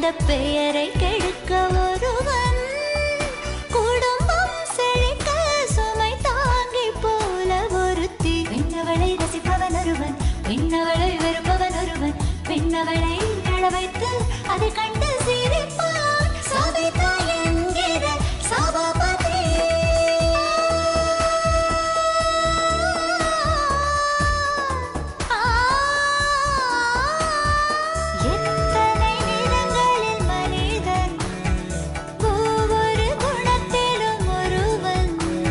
அந்த பெயரை கெடுக்க ஒருவன் குடும்பம் செழிக்க சுமை தாங்கி போல ஒருத்தி பெண்ணவளை ரசிப்பவன் ஒருவன் பெண்ணவளை வெறுப்பவன் ஒருவன் பெண்ணவளை அழ வைத்து அதை கண்டு சிரிப்பான் சபிதா என்கிற சபாபதி எத்தனை நிறங்களில் மனிதன் ஒவ்வொரு குணத்திலும் ஒருவன்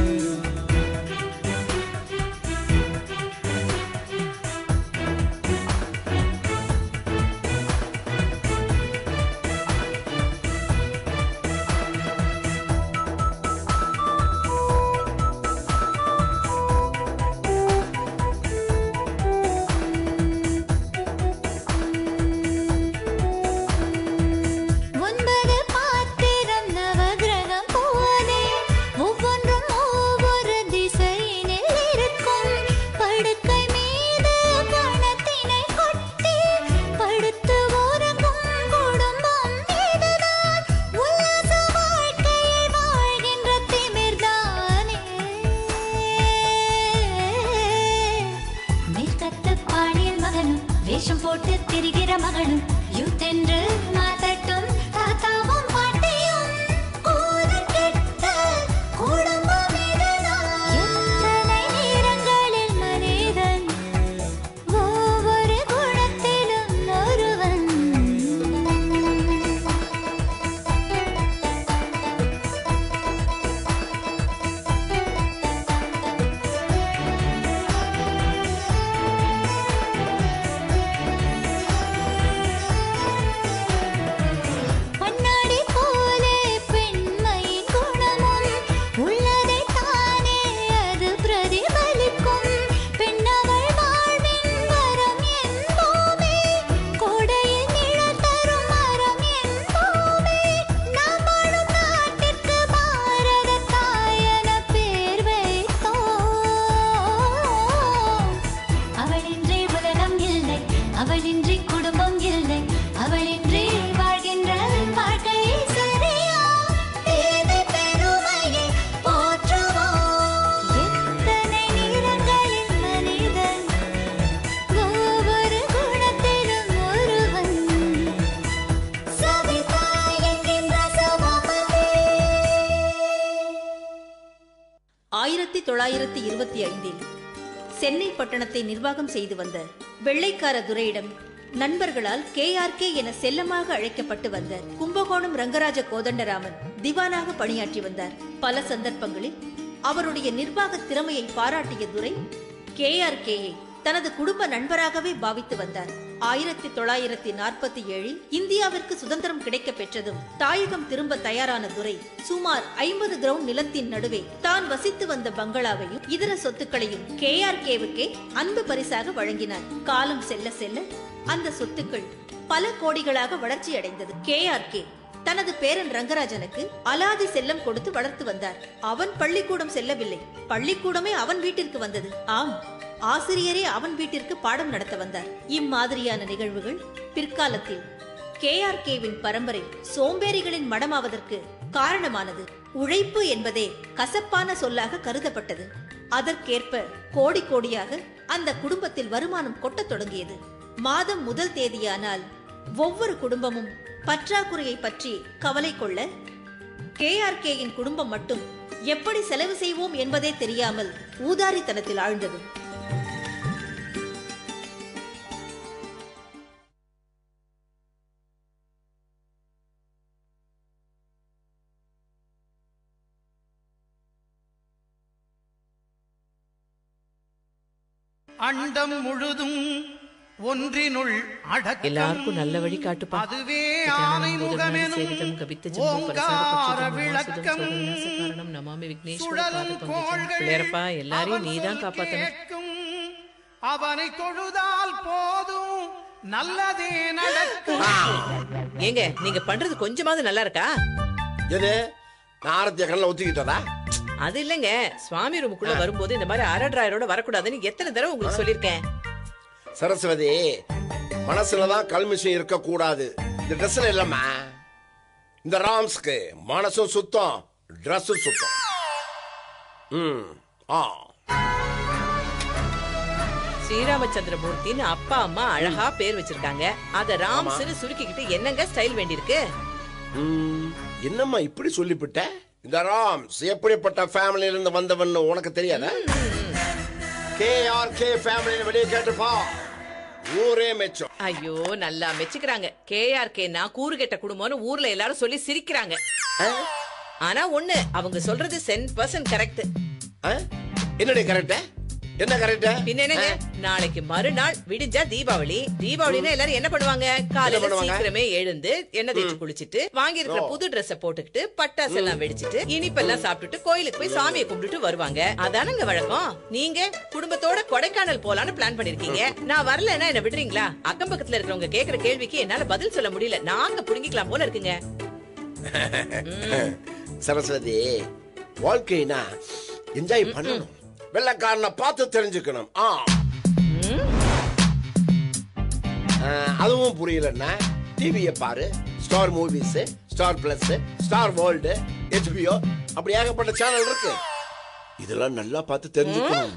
ஒன்பது பாத்திரம் நவகிரகம் போலே ஒவ்வொன்றும் ஒவ்வொரு திசையினில் இருக்கும் படுக்கை மீது பணத்தினை கொட்டி படுத்து உறங்கும் குடும்பம் இதுதான் உல்லாச வாழ்க்கையை வாழ்கின்ற திமிர்தானே மேற்கத்து பாணியில் மகனும் வேஷம் போட்டு திரிகிற மகனும் யூத் என்று மாத்தட்டும் தாத்தாவும் பாட்டியும் கூதல் கெட்ட குடும்பம் இதுதான். எத்தனை நிறங்களில் மனிதன் ஒவ்வொரு குணத்திலும் ஒருவன் கண்ணாடி போலே பெண்மையின் குணமும் உள்ளதை தானே அது பிரதிபலிக்கும் பெண்ணவள் வாழ்வின் வரம் என்போமே கோடையில் நிழல் தரும் மரம் என்போமே நாம் வாழும் நாட்டிற்கு பாரத தாயன பேர் வைத்தோம் அவளின்றி உலகம் இல்லை அவளின்றி குடும்பம் இல்லை அவளின்றி வாழ்கின்ற வாழ்க்கை சரியா தேவை பெருமையை போற்றுவோம் எத்தனை நிறங்களில் மனிதன் ஒவ்வொரு குணத்திலும் ஒருவன் சவிதா என்கின்ற சபாபதி ஆயிரத்தி தொள்ளாயிரத்தி இருபத்தி ஐந்தில் சென்னை பட்டணத்தை நிர்வாகம் செய்து வந்த வெள்ளைக்கார துரையிடம் நண்பர்களால் கேஆர்கே என செல்லமாக அழைக்கப்பட்டு வந்த கும்பகோணம் ரங்கராஜ கோதண்டராமன் திவானாக பணியாற்றி வந்தார் பல சந்தர்ப்பங்களில் அவருடைய நிர்வாக திறமையை பாராட்டிய துரை கேஆர்கேயை தனது குடும்ப நண்பராகவே பாவித்து வந்தார் ஆயிரத்தி தொள்ளாயிரத்தி நாற்பத்தி ஏழில் இந்தியாவிற்கு சுதந்திரம் கிடைக்க பெற்றதும் தாயகம் திரும்ப தயாரான துரை சுமார் ஐம்பது கிரவுண்ட் நிலத்தின் நடுவே தான் வசித்து வந்த பங்களாவையும் இதர சொத்துக்களையும் கேஆர்கேவுக்கே அன்பு பரிசாக வழங்கினார் காலம் செல்ல செல்ல அந்த சொத்துக்கள் பல கோடிகளாக வளர்ச்சியடைந்தது கேஆர்கே தனது பேரன் ரங்கராஜனுக்கு அலாதி செல்லம் கொடுத்து வளர்த்து வந்தார் அவன் பள்ளிக்கூடம் செல்லவில்லை பள்ளிக்கூடமே அவன் வீட்டிற்கு வந்தது ஆம் ஆசிரியரே அவன் வீட்டிற்கு பாடம் நடத்த வந்தார் இம்மாதிரியான நிகழ்வுகள் பிற்காலத்தில் கேஆர்கேவின் பரம்பரை சோம்பேறிகளின் மடமாவதற்கு காரணமானது உழைப்பு என்பதே கசப்பான சொல்லாக கருதப்பட்டது அதற்கேற்ப கோடி கோடியாக அந்த குடும்பத்தில் வருமானம் கொட்டத் தொடங்கியது மாதம் முதல் தேதியானால் ஒவ்வொரு குடும்பமும் பற்றாக்குறையை பற்றி கவலை கொள்ள கேஆர்கேயின் குடும்பம் மட்டும் எப்படி செலவு செய்வோம் என்பதே தெரியாமல் ஊதாரித்தனத்தில் ஆழ்ந்தது அண்டம் முழுதும் ஒன்றினுள் அடக்கம் எல்லாருக்கும் நல்ல வழி காட்டுப்பா அதுவே கஜானனம் ஆனை பூதகணாதி முகமெனும் சேவிதம் கவித்த ஜம்பு பரசார ஓங்கார பட்சஜம் விளக்கம் மகாசுதம் சோதரநாச காரணம் நமாமி விக்னேஸ்வர சுழலும் பாத பங்கஜம் கோள்கள் பிள்ளையரப்பா எல்லாரையும் அவன் நீதான் சொல் காப்பாத்தணும் கேட்கும். அவனை தொழுதால் போதும் நல்லதே நடக்கும் ஏங்க நீங்க பண்றது கொஞ்சமாவது நல்லா இருக்கா எது நான் ஆரத்திய கண்ணில் ஒத்திக்கிட்டதா அது இல்லங்க சுவாமி ரூமுக்குள்ள வரும்போது இந்த மாதிரி அரட்ராயரோட வரக்கூடாதுன்னு எத்தனை தடவை உங்களுக்கு சொல்லிருக்கேன் சரஸ்வதி மனசுலதான் கல்மிஷம் இருக்க கூடாது இந்த ட்ரெஸ்ல இல்லம்மா இந்த ராம்ஸ்க்கு மனசும் சுத்தம் ட்ரெஸ்ஸும் சுத்தம் ம் ஆ ஸ்ரீராமச்சந்திரமூர்த்தின்னு அப்பா அம்மா அழகா பேர் வச்சிருக்காங்க அத ராம்ஸ்னு சுருக்கிக்கிட்டு என்னங்க ஸ்டைல் வேண்டியிருக்கு ம், என்னம்மா இப்படி சொல்லிவிட்ட இந்த ராம்ஸ் எப்படிப்பட்ட ஃபேமிலியில இருந்து வந்தவன் உனக்கு தெரியாதா கே ஆர் கே ஃபேமிலின்னு வெளியே கேட்டுப்பா ஊரே மெச்சம் ஐயோ நல்லா மெச்சுக்கிறாங்க கேஆர்கேனா கூறு கெட்ட குடும்பம்னு ஊர்ல எல்லாரும் சொல்லி சிரிக்கிறாங்க ஆ? ஆனா ஒண்ணு அவங்க சொல்றது சென் பர்சன்ட் கரெக்ட் ஆ? என்னடி கரெக்டா என்ன கரெக்டா பின்ன என்னங்க நாளைக்கு மறுநாள் விடிஞ்சா தீபாவளி தீபாவளினா எல்லாரும் என்ன பண்ணுவாங்க காலையில பண்ணுவாங்க? சீக்கிரமே எழுந்து எண்ணெய் தேய்ச்சி குளிச்சிட்டு வாங்கி இருக்கிற புது Dress-அ போட்டுக்கிட்டு பட்டாசு எல்லாம் வெடிச்சிட்டு இனிப்பெல்லாம் சாப்பிட்டுட்டு கோயிலுக்கு போய் சாமியை கும்பிட்டுட்டு வருவாங்க அதானங்க வழக்கம் நீங்க குடும்பத்தோட கொடைக்கானல் போலான்னு பிளான் பண்ணிருக்கீங்க நான் வரலன்னா என்ன விடுறீங்களா அக்கம் பக்கத்துல இருக்கிறவங்க கேக்குற கேள்விக்கு என்னால பதில் சொல்ல முடியல நாங்க புடுங்கிக்கலாம் போல இருக்குங்க சரஸ்வதி வாழ்க்கைனா என்ஜாய் பண்ணணும் வெள்ளக்காரனை பார்த்து தெரிஞ்சுக்கணும் ஆ ஆ, அதுவும் புரியலன்னா டிவியை பாரு star movies star plus star world HBO அப்படி ஏகப்பட்ட சேனல் இருக்கு இதெல்லாம் நல்லா பார்த்து தெரிஞ்சுக்கணும்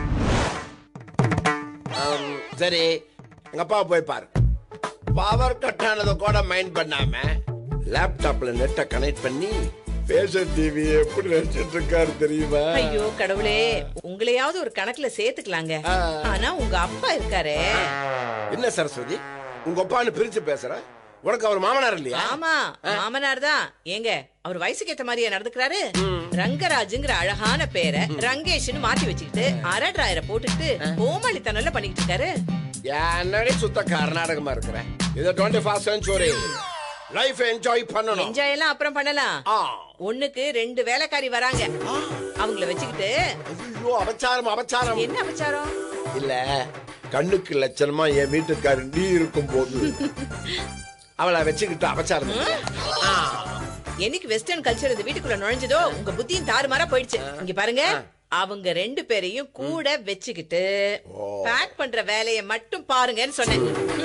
ஆம், சரி எங்க அப்பா போய் பாரு பவர் கட் ஆனதை கூட மைண்ட் பண்ணாம லேப்டாப்ல நெட்டை கனெக்ட் பண்ணி பேஷன் டிவி எப்படி நினைச்சிட்டு இருக்காரு தெரியுமா ஐயோ கடவுளே உங்களையாவது ஒரு கணக்குல சேர்த்துக்கலாங்க ஆனா உங்க அப்பா இருக்காரே என்ன சரஸ்வதி உங்க அப்பான்னு பிரிச்சு பேசுற உனக்கு அவர் மாமனார் இல்லையா ஆமா மாமனார் தான் ஏங்க அவர் வயசுக்கு ஏத்த மாதிரியா நடந்துக்கிறாரு ரங்கராஜுங்கிற அழகான பேரை ரங்கேஷ்னு மாத்தி வச்சுக்கிட்டு அரட்ராயரை போட்டுக்கிட்டு கோமாளித்தனம்ல பண்ணிக்கிட்டு இருக்காரு என்னடி சுத்த கர்நாடகமா இருக்கிற இது twenty first century life enjoy பண்ணணும் என்ஜாய் எல்லாம் அப்புறம் பண்ணலாம் ஆ ஒண்ணுக்கு ரெண்டு வேலைக்காரி வராங்க அவங்கள வச்சுக்கிட்டு ஐயோ அபச்சாரம் அபச்சாரம் என்ன அபச்சாரம் இல்ல கண்ணுக்கு லட்சணமா என் வீட்டுக்காரி நீ இருக்கும் போது அவளை வச்சுக்கிட்டு அபச்சாரம் இல்ல. ஆ. என்னைக்கு வெஸ்டர்ன் கல்ச்சர் இந்த வீட்டுக்குள்ள நுழைஞ்சதோ உங்க புத்தியும் தாறுமாறா போயிடுச்சு இங்க பாருங்க அவங்க ரெண்டு பேரையும் கூட வச்சுக்கிட்டு பேக் பண்ற வேலையை மட்டும் பாருங்கன்னு சொன்னேன்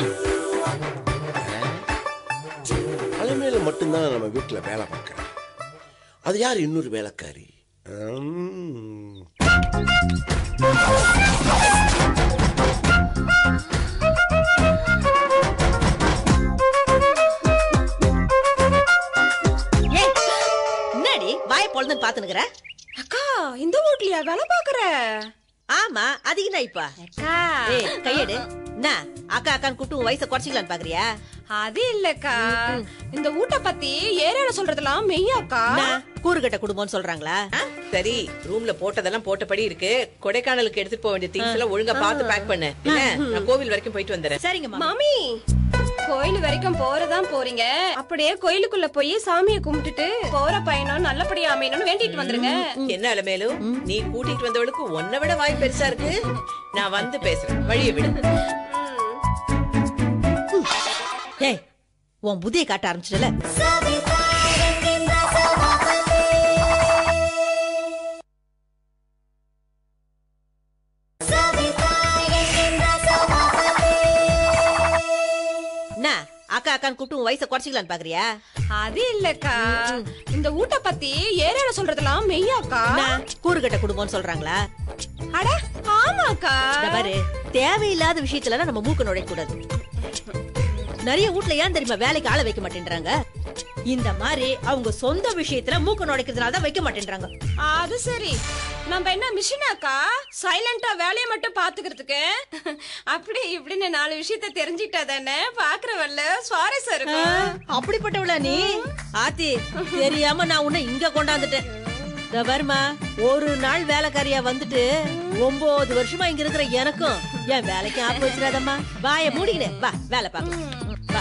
அலமேல மட்டும்தான் நம்ம வீட்டுல வேலை பார்க்கறேன் அது யார் இன்னொரு வேலைக்காரி உம். என்னடி வாய பொழுதுன்னு பாத்துனுக்குற அக்கா இந்த வீட்லயா வேலை பாக்குற ஆமா அது என்ன இப்ப அக்கா ஏய் கையெடு என்ன அக்கா அக்கான்னு கூப்பிட்டு உன் வயசை குறைச்சிக்கலான்னு பாக்குறியா அது இல்லக்கா இந்த வீட்டை பத்தி ஏரியால சொல்றதெல்லாம் மெய்யாக்கா என்ன, கூறுகட்ட குடும்பம்னு சொல்றாங்களா சரி ரூம்ல போட்டதெல்லாம் போட்டபடி இருக்கு கொடைக்கானலுக்கு எடுத்துட்டு போக வேண்டிய திங்ஸ் எல்லாம் ஒழுங்கா பார்த்து பேக் பண்ணு என்ன நான் கோவில் வரைக்கும் போயிட்டு வந்துடுறேன் சரிங்க மாமா மாமி கோயில் வரைக்கும் போறதான் போறீங்க அப்படியே கோயிலுக்குள்ள போய் சாமியை கும்பிட்டுட்டு போற பயணம் நல்லபடியா அமையணும்னு வேண்டிட்டு வந்துருங்க என்ன அலமேலும் நீ கூட்டிட்டு வந்தவளுக்கு உன்னை விட வாய் பெருசா இருக்கு நான் வந்து பேசுறேன் வழியை விடு ஏய் உன் புத்தியை காட்ட ஆரம்பிச்சிடல சவிதா ரங்கேந்திர சபாபதி சவிதா ரங்கேந்திர சபாபதி என்ன அக்கா அக்கான்னு கூப்பிட்டு உன் வயசை குறைச்சிக்கலான்னு பாக்குறியா அது இல்லக்கா இந்த வீட்டை பத்தி ஏரியால சொல்றதெல்லாம் மெய்யாக்கா என்ன, கூறுகட்ட குடும்பம்னு சொல்றாங்களா அட ஆமாக்கா இந்த பாரு தேவையில்லாத விஷயத்துல நம்ம மூக்க நுழைக்க கூடாது நிறைய வீட்ல ஏன் தெரியுமா வேலைக்கு ஆள வைக்க மாட்டேன்றாங்க இந்த மாதிரி அவங்க சொந்த விஷயத்துல மூக்க நுழைக்கிறதுனால தான் வைக்க மாட்டேன்றாங்க அது சரி நம்ம என்ன மிஷினாக்கா சைலண்டா வேலையை மட்டும் பாத்துக்கிறதுக்கு அப்படி இப்படின்னு நாலு விஷயத்த தெரிஞ்சுக்கிட்டா தானே பாக்குறவல்ல சுவாரஸ்யம் இருக்கும் அப்படிப்பட்டவளா நீ ஆத்தி தெரியாம நான் உன்னை இங்க கொண்டாந்துட்டேன் இதோ பாரும்மா ஒரு நாள் வேலைக்காரியா வந்துட்டு ஒன்பது வருஷமா இங்க இருக்கிற எனக்கும் என் வேலைக்கு ஆப்பு வச்சிடாதம்மா வாய மூடிக்கினே வா வேலை பார்க்கலாம் வா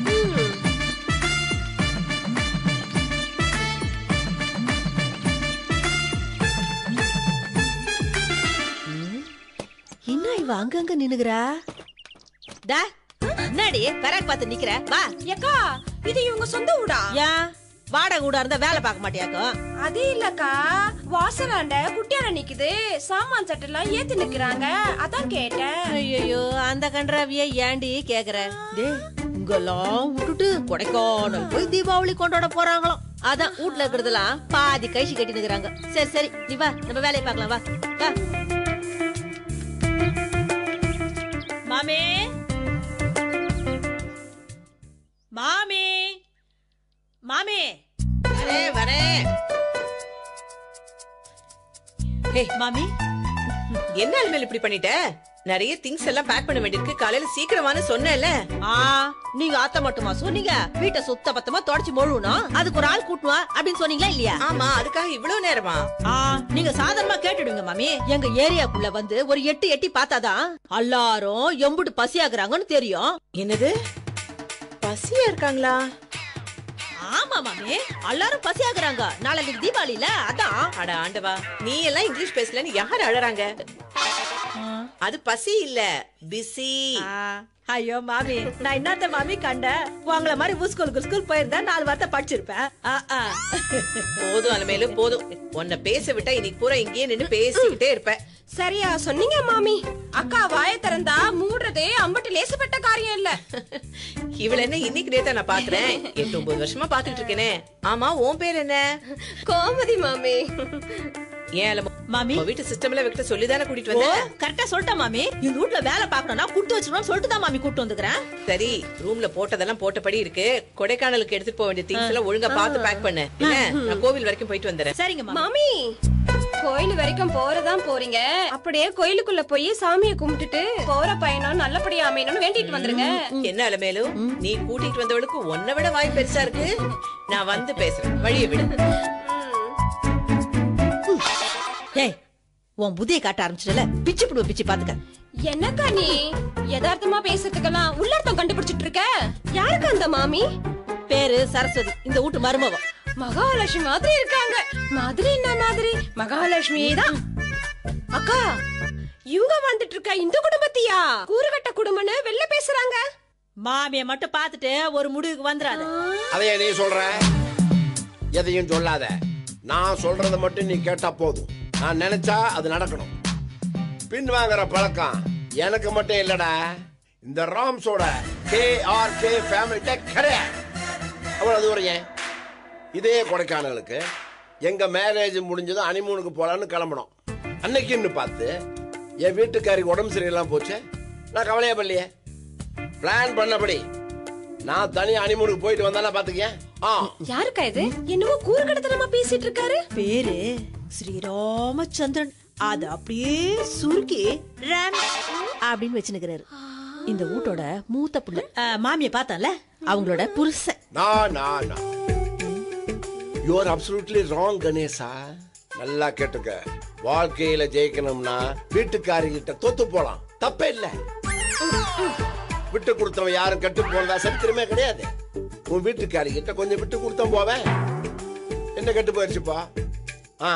ம், என்ன இவ அங்கங்க நின்னுகிறா டா என்னடி பெராக் பார்த்து நிக்கிற வா ஏக்கா இது இவங்க சொந்த வீடா ஏன் வாடகை கூட இருந்தா வேலை பார்க்க மாட்டியாக்கும் அது இல்லக்கா வாசலாண்ட குட்டியார நிக்குது சாமான் சட்டெல்லாம் ஏத்தி நிக்கிறாங்க அதான் கேட்டேன் ஐயோ அந்த கன்றாவிய ஏண்டி கேக்குற டேய் இங்கெல்லாம் விட்டுட்டு கொடைக்கானல் போய் தீபாவளி கொண்டாட போறாங்களாம் அதான் வீட்ல இருக்கிறதெல்லாம் பாதி கைசி கட்டி நிக்கிறாங்க சரி சரி நீ வா நம்ம வேலையை பார்க்கலாம் வா வா மாமே மாமே மாமே வரேன் வரேன் ஏய், மாமி என்ன அலுமையில இப்படி பண்ணிட்ட நிறைய திங்ஸ் எல்லாம் பேக் பண்ண வேண்டியிருக்கு காலையில சீக்கிரமானு சொன்னேன்ல ஆ நீங்க ஆத்த மட்டுமா சொன்னீங்க வீட்டை சுத்த பத்தமா தொடச்சு மொழுவணும் அதுக்கு ஒரு ஆள் கூட்டுவா அப்படின்னு சொன்னீங்களா இல்லையா ஆமா அதுக்காக இவ்வளவு நேரமா ஆ நீங்க சாதாரணமா கேட்டுடுங்க மாமி எங்க ஏரியாக்குள்ள வந்து ஒரு எட்டு எட்டி பார்த்தாதான் எல்லாரும் எம்புட்டு பசியாக்குறாங்கன்னு தெரியும் என்னது பசியா இருக்காங்களா ஆமா மாமி எல்லாரும் பசியாக்குறாங்க நாளைக்கு தீபாவளில அதான் அட ஆண்டவா நீ எல்லாம் இங்கிலீஷ் பேசலன்னு யார் அழறாங்க அது பசி இல்ல பிஸி ஆ, ஐயோ மாமி நான் என்னத்த மாமி கண்டேன் உங்கள மாதிரி ஸ்கூலுக்கு ஸ்கூல் போயிருந்தா நாலு வார்த்தை படிச்சிருப்பேன் ஆ, ஆ. போதும் அலமேலு போதும் உன்னை பேச விட்டா இன்னைக்கு பூரா இங்கேயே நின்னு பேசிக்கிட்டே இருப்ப சரியா சொன்னீங்க மாமி அக்கா வாய திறந்தா மூடுறதே அம்பட்டு லேசுப்பட்ட காரியம் இல்ல இவள என்ன இன்னைக்கு நேத்தா நான் பாக்குறேன் எட்டு ஒன்பது வருஷமா பாத்துட்டு இருக்கேனே ஆமா உன் பேர் என்ன கோமதி மாமி ஏன் அலமோ மாமி உன் வீட்டு சிஸ்டம்ல வைக்கிட்ட சொல்லிதானே கூட்டிட்டு ஓ வந்தேன் கரெக்டா சொல்லிட்டேன் மாமி இந்த வீட்ல வேலை பாக்கணும்னா குடுத்து வச்சிருக்கணும் சொல்லிட்டு தான் மாமி கூட்டு வந்துக்கிறேன் சரி ரூம்ல போட்டதெல்லாம் போட்டபடி இருக்கு கொடைக்கானலுக்கு எடுத்துட்டு போக வேண்டிய திங்ஸ் எல்லாம் ஒழுங்கா பார்த்து பேக் பண்ணு என்ன நான் கோவில் வரைக்கும் போயிட்டு வந்துடுறேன் சரிங்க மாமி மாமி கோயில் வரைக்கும் போறதான் போறீங்க அப்படியே கோயிலுக்குள்ள போய் சாமியை கும்பிட்டுட்டு போற பயணம் நல்லபடியா அமையணும்னு வேண்டிட்டு வந்துருங்க என்ன அலமேலு நீ கூட்டிட்டு வந்தவளுக்கு உன்னை விட வாய் பெருசா இருக்கு நான் வந்து பேசுறேன் வழியை விடு ஏய் உன் புதிய காட்ட ஆரம்பிச்சிடல பிச்சு பிடுவ பிச்சு பாத்துக்க என்னக்கா நீ யதார்த்தமா பேசுறதுக்கெல்லாம் உள்ளர்த்தம் கண்டுபிடிச்சிட்டு இருக்க யாருக்கு அந்த மாமி பேரு சரஸ்வதி இந்த வீட்டு மருமவம் மகாலட்சுமி மாதிரி இருக்காங்க மாதிரி என்ன மாதிரி மகாலட்சுமி தான் அக்கா இவங்க வந்துட்டு இருக்க இந்த குடும்பத்தியா கூறுகட்ட குடும்பம்னு வெளில பேசுறாங்க மாமிய மட்டும் பாத்துட்டு ஒரு முடிவுக்கு வந்துடாத அதையே நீ சொல்ற எதையும் சொல்லாத நான் சொல்றத மட்டும் நீ கேட்டா போதும் நான் நினைச்சா அது நடக்கணும் பின் வாங்குற பழக்கம் எனக்கு மட்டும் இல்லடா இந்த ராம்ஸோட கே ஆர் கே ஃபேமிலிட்ட கிடையாது அவ்வளவு தூரம் ஏன் இதே கொடைக்கானலுக்கு எங்க மேரேஜ் முடிஞ்சதும் அனிமூனுக்கு போலான்னு கிளம்பணும் அன்னைக்குன்னு பார்த்து என் வீட்டுக்காரிக்கு உடம்பு சரியில்லாம போச்சு நான் கவலையே பண்ணலையே பிளான் பண்ணபடி நான் தனியா அனிமூனுக்கு போயிட்டு வந்தானா பாத்துக்கேன் ஆ யாருக்கா இது என்னவோ கூறுகட்டத்தனமா பேசிட்டு இருக்காரு பேரு ஸ்ரீராமச்சந்திரன் அது அப்படியே சுருக்கி ராம் அப்படின்னு வச்சுனுக்கிறாரு இந்த வீட்டோட மூத்த புள்ள அஹ், மாமிய பார்த்தால அவங்களோட புருஷன் நான் நான் யூ ஆர் அப்சல்யூட்லி ராங் கணேசா நல்லா கேட்டுக்க வாழ்க்கையில ஜெயிக்கணும்னா வீட்டுக்காரிகிட்ட தோத்து போலாம் தப்பே இல்ல விட்டு கொடுத்தவன் யாரும் கெட்டு போனதா சரித்திரமே கிடையாது உன் வீட்டுக்காரிகிட்ட கொஞ்சம் விட்டு கொடுத்தவன் போவேன் என்ன கெட்டு போயிடுச்சுப்பா ஆ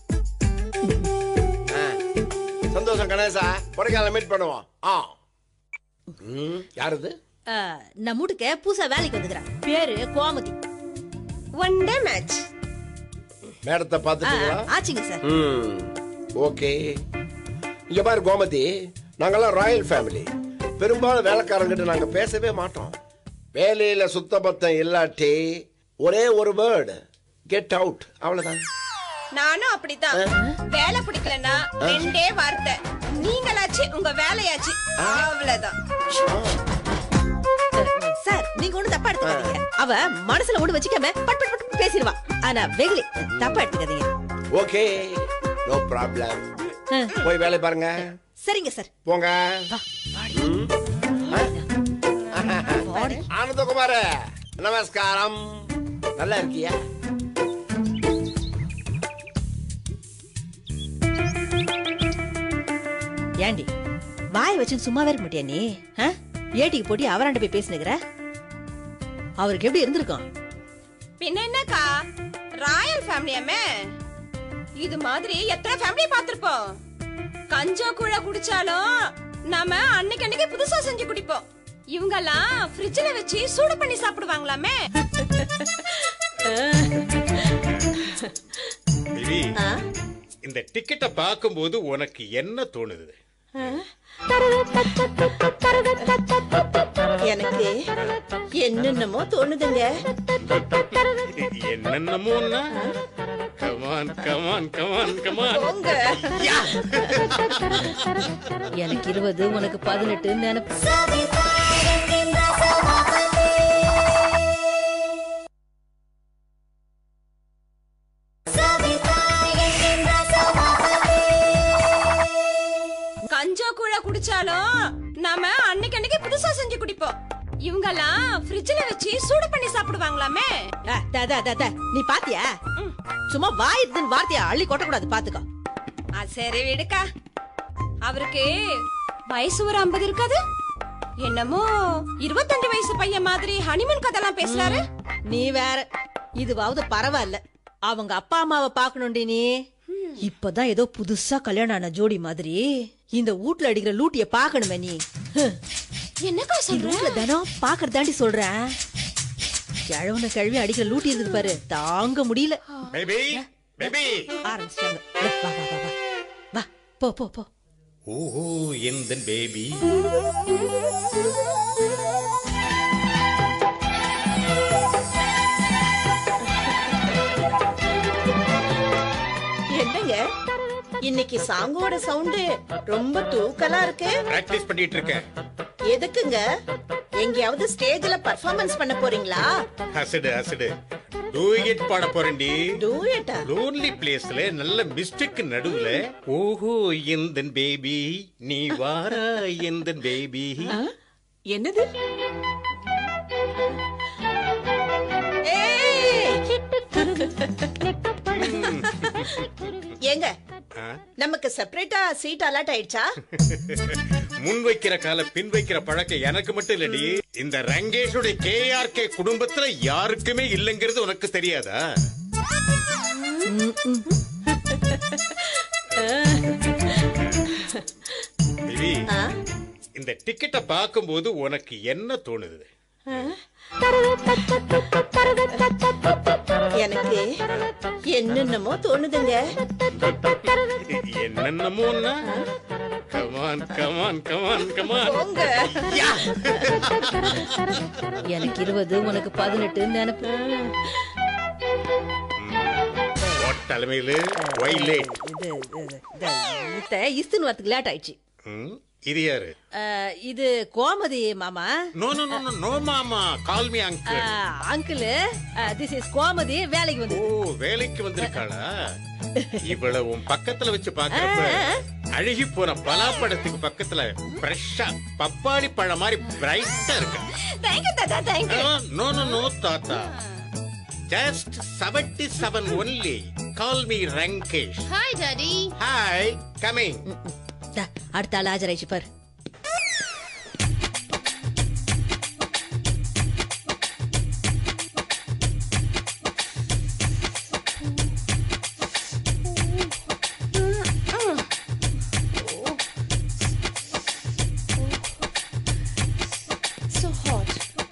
ஆ. சந்தோஷம் கணேசா கொடைக்கானல மீட் பண்ணுவோம் ஆ ம், யாருது அஹ், நம்ம வீட்டுக்கு புதுசா வேலைக்கு வந்துக்கிறான் பேரு கோமதி ஒன் டே மேட்ச் மேடத்தை பார்த்துட்டீங்களா அஹ், ஆச்சுங்க சார் ம் ஓகே இங்க பாரு கோமதி நாங்கெல்லாம் ராயல் ஃபேமிலி பெரும்பாலும் வேலைக்காரங்கிட்ட நாங்க பேசவே மாட்டோம் வேலையில சுத்தபத்தம் இல்லாட்டி ஒரே ஒரு வேர்டு கெட் அவுட் அவ்வளவுதான் நானும் அப்படித்தான் வேலை பிடிக்கலன்னா ரெண்டே வார்த்தை நீங்களாச்சு உங்க வேலையாச்சு அவ்வளவுதான் சார் நீங்க ஒண்ணு தப்பா எடுத்துக்காதீங்க அவ மனசுல ஒண்ணு வச்சுக்காம பட் பட் பட் பேசிடுவா ஆனா வெகுளி தப்பா எடுத்துக்காதீங்க ஓகே நோ ப்ராப்ளம் அஹ், போய் வேலை பாருங்க சரிங்க சார் போங்க ம். வாடி. ஆனந்தகுமார நமஸ்காரம் நல்லா இருக்கியா ஏண்டி வாய் வச்சு சும்மாவே இருக்க மாட்டியா நீ ஆ? ஏட்டிக்கு போட்டி அவராண்ட போய் பேசினுக்கிற அவருக்கு எப்படி இருந்திருக்கும் பின்ன என்னக்கா ராயல் ஃபேமிலியாமே இது மாதிரி எத்தனை ஃபேமிலி பார்த்திருப்போம் கஞ்சா கூழ குடிச்சாலும் நாம அன்னைக்கு அன்னைக்கு புதுசா செஞ்சு குடிப்போம் இவங்கெல்லாம் ஃப்ரிட்ஜ்ல வச்சு சூடு பண்ணி சாப்பிடுவாங்களாமே தேவி இந்த டிக்கெட்டை பார்க்கும்போது உனக்கு என்ன தோணுது எனக்கு என்னென்னமோ தோணுதுங்க என்னென்னமோன்னா கமான் கமான் கமான் கமான் போங்க எனக்கு இருபது உனக்கு பதினெட்டு நினைப்பு சவிதா என்கின்ற சபாபதி சவிதா என்கின்ற சபாபதி கஞ்சா கூழ குடிச்சாலும் நாம அன்னைக்கு அன்னைக்கு புதுசா செஞ்சு குடிப்போம் இவங்கெல்லாம் ஃப்ரிட்ஜ்ல வச்சு சூடு பண்ணி சாப்பிடுவாங்களாமே ஆ, த, த, த, த. நீ பாத்தியா சும்மா வாயிருதுன்னு வார்த்தையா அள்ளி கொட்டக்கூடாது பாத்துக்கோ ஆ, சரி விடுக்கா அவருக்கு வயசு ஒரு ஐம்பது இருக்காது என்னமோ இருபத்தஞ்சு வயசு பையன் மாதிரி ஹனிமூன் கதைலாம் பேசுறாரு நீ வேற இதுவாவது பரவாயில்ல அவங்க அப்பா அம்மாவை பாக்கணும்டி நீ இப்பதான் ஏதோ புதுசா கல்யாணம் ஆன ஜோடி மாதிரி இந்த வீட்ல அடிக்கிற லூட்டிய பாக்கணுமே நீ ஹம். என்னக்கா இந்த சொல்ற வீட்ல தினம் பாக்குறதாண்டி சொல்றேன் கிழவன கிழவி அடிக்கிற லூட்டி இருக்குது பாரு தாங்க முடியல பேபி பேபி ஆரம்பிச்சிட்டாங்க வா வா வா வா வா போ போ போ ஓஹோ எந்த பேபி என்னங்க இன்னைக்கு சாங்கோட சவுண்டு ரொம்ப தூக்கலா இருக்கு பிராக்டிஸ் பண்ணிட்டு இருக்கேன் எதுக்குங்க எங்கேயாவது ஸ்டேஜ்ல பர்ஃபார்மன்ஸ் பண்ண போறீங்களா அசடு அசடு டூயட் பாட போறேன்டி டூயட்டா லோன்லி பிளேஸ்ல நல்ல மிஸ்டேக் நடுவுல ஓஹோ எந்த பேபி நீ வாரா எந்த பேபி என்னது ஏங்க நமக்கு செப்பரேட்டா சீட் அலாட் ஆயிடுச்சா முன் வைக்கிற கால பின் வைக்கிற பழக்கம் எனக்கு மட்டும் இல்லடி இந்த ரங்கேஷுடைய கேஆர்கே குடும்பத்துல யாருக்குமே இல்லைங்கிறது உனக்கு தெரியாதா பேபி, இந்த டிக்கெட்டை பார்க்கும்போது உனக்கு என்ன தோணுது எனக்கு என்னென்னமோ தோணுதுங்க என்னென்னமோன்னா கமான் கமான் கமான் கமான் போங்க எனக்கு இருபது உனக்கு பதினெட்டு நினைப்பு தலைமையில ஒயிலேட் இது இது, இது, இத்த இஸ்துன்னு வரதுக்கு லேட் ஆயிடுச்சு இது யாரு அஹ், இது கோமதி மாமா no no no no no மாமா call me uncle uncle this is Gomathi வேலைக்கு வந்து ஓ வேலைக்கு வந்திருக்காளா இவ்வளவு உன் பக்கத்துல வச்சு பாக்குறப்ப அழுகி போன பலாப்பழத்துக்கு பக்கத்துல ஃப்ரெஷ்ஷா பப்பாளி பழம் மாதிரி பிரைட்டா இருக்கு தேங்க்யூ தாத்தா தேங்க்யூ நோ நோ நோ தாத்தா just seventy seven only call me Rangesh hi daddy hi coming தா, அடுத்த ஆள் ஆஜராயிச்சு பாரு so hot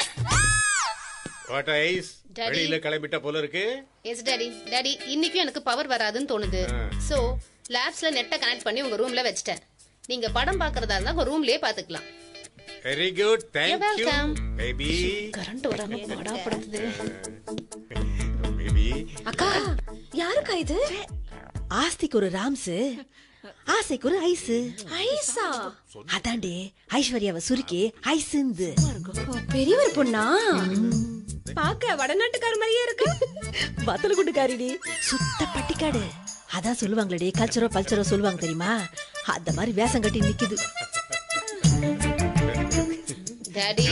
what eyes Daddy. வெளியில கிளம்பிட்ட போல இருக்கு எஸ் டாடி டாடி இன்னைக்கும் எனக்கு பவர் வராதுன்னு தோணுது சோ லேப்ஸ்ல நெட்டை கனெக்ட் பண்ணி உங்க ரூம்ல வச்சிட்டேன் நீங்க படம் பாக்குறதா இருந்தா உங்க ரூம்லயே பாத்துக்கலாம் very good thank you welcome. Baby current வராம பாடா படுத்துது பேபி அக்கா யாருக்கா இது ஆஸ்திக்கு ஒரு ராம்ஸ் ஆசைக்கு ஒரு ஐஸ் ஐசா அதாண்டி ஐஸ்வர்யாவை சுருக்கி ஐஸ்ந்து பெரியவர் பொண்ணா பாக்க வடநாட்டுக்கார மாதிரியே இருக்கு வத்தல குண்டுக்காரிடி சுத்த பட்டிக்காடு அதான் சொல்லுவாங்களடி கல்ச்சரோ பல்ச்சரோ சொல்லுவாங்க தெரியுமா அந்த மாதிரி வேஷம் கட்டி நிக்குது டாடி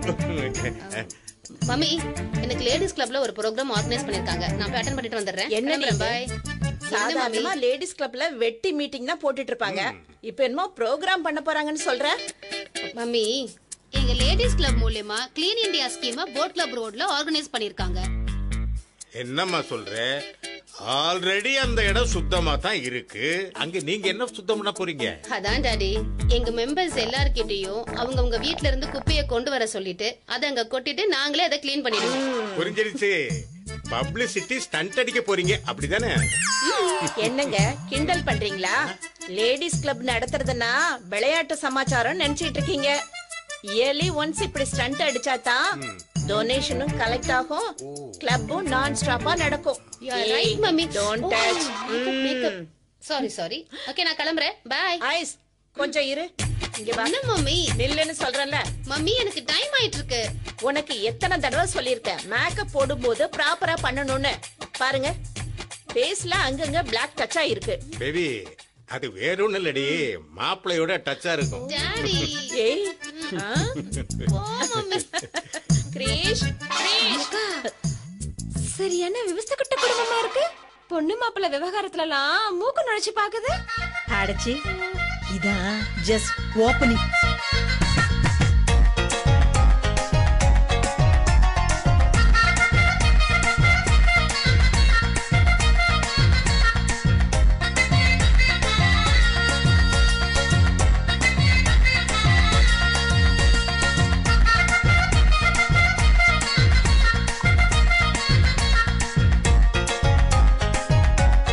மம்மி எனக்கு லேடிஸ் கிளப்ல ஒரு ப்ரோக்ராம் ஆர்கனைஸ் பண்ணிருக்காங்க நான் போய் அட்டன் பண்ணிட்டு வந்துடுறேன் என்னடி இது? பாய் சாதாரணமா லேடிஸ் கிளப்ல வெட்டி மீட்டிங் தான் போட்டுட்டு இருப்பாங்க இப்ப என்னமோ ப்ரோக்ராம் பண்ண போறாங்கன்னு சொல்ற மம்மி எங்க லேடிஸ் கிளப் மூலியமா clean India scheme boat club ரோட்ல ஆர்கனைஸ் பண்ணிருக்காங்க என்னம்மா சொல்ற ஆல்ரெடி அந்த இடம் சுத்தமா தான் இருக்கு அங்க நீங்க என்ன சுத்தம் பண்ண போறீங்க அதான் டாடி எங்க மெம்பர்ஸ் எல்லார்கிட்டயும் அவங்க அவங்க வீட்ல இருந்து குப்பைய கொண்டு வர சொல்லிட்டு அதை அங்க கொட்டிட்டு நாங்களே அதை க்ளீன் பண்ணிடுவோம் புரிஞ்சிருச்சு பப்ளிசிட்டி ஸ்டண்ட் அடிக்க போறீங்க அப்படிதானே என்னங்க கிண்டல் பண்றீங்களா லேடிஸ் கிளப் நடத்துறதுன்னா விளையாட்டு சமாச்சாரம் நினைச்சிட்டு இருக்கீங்க இயர்லி ஒன்ஸ் இப்படி ஸ்டண்ட் அடிச்சா தான் டொனேஷனும் கலெக்ட் ஆகும் கிளப்பும் நான் ஸ்டாப்பா நடக்கும் You are right, mummy. Don't Oh, touch makeup, makeup. Sorry sorry okay நான் கிளம்புறேன் பாய் ஐஸ் கொஞ்சம் இரு இங்க வா என்ன மம்மி நில்லுன்னு சொல்றேன்ல மம்மி எனக்கு டைம் ஆயிட்டு இருக்கு உனக்கு எத்தனை தடவை சொல்லியிருக்கேன் மேக்கப் போடும்போது ப்ராப்பரா பண்ணணும்னு பாருங்க ஃபேஸ்ல அங்கங்க பிளாக் டச்சா இருக்கு பேபி அது வேறொன்னு இல்லடி மாப்பிள்ளையோட டச்சா இருக்கும் டாடி ஏய் ஆ? ஓ மம்மி கிரீஷ் கிரீஷ் சரியான விவசாய குடும்பமா இருக்கு பொண்ணு மாப்பிள்ள விவகாரத்துல எல்லாம் மூக்கு நுழைச்சு பாக்குது அடைச்சி இதான் ஜஸ்ட் ஓப்பனிங்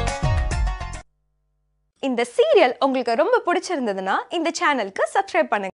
இந்த சீரியல் உங்களுக்கு ரொம்ப பிடிச்சிருந்ததுன்னா இந்த சேனலுக்கு சப்ஸ்கிரைப் பண்ணுங்க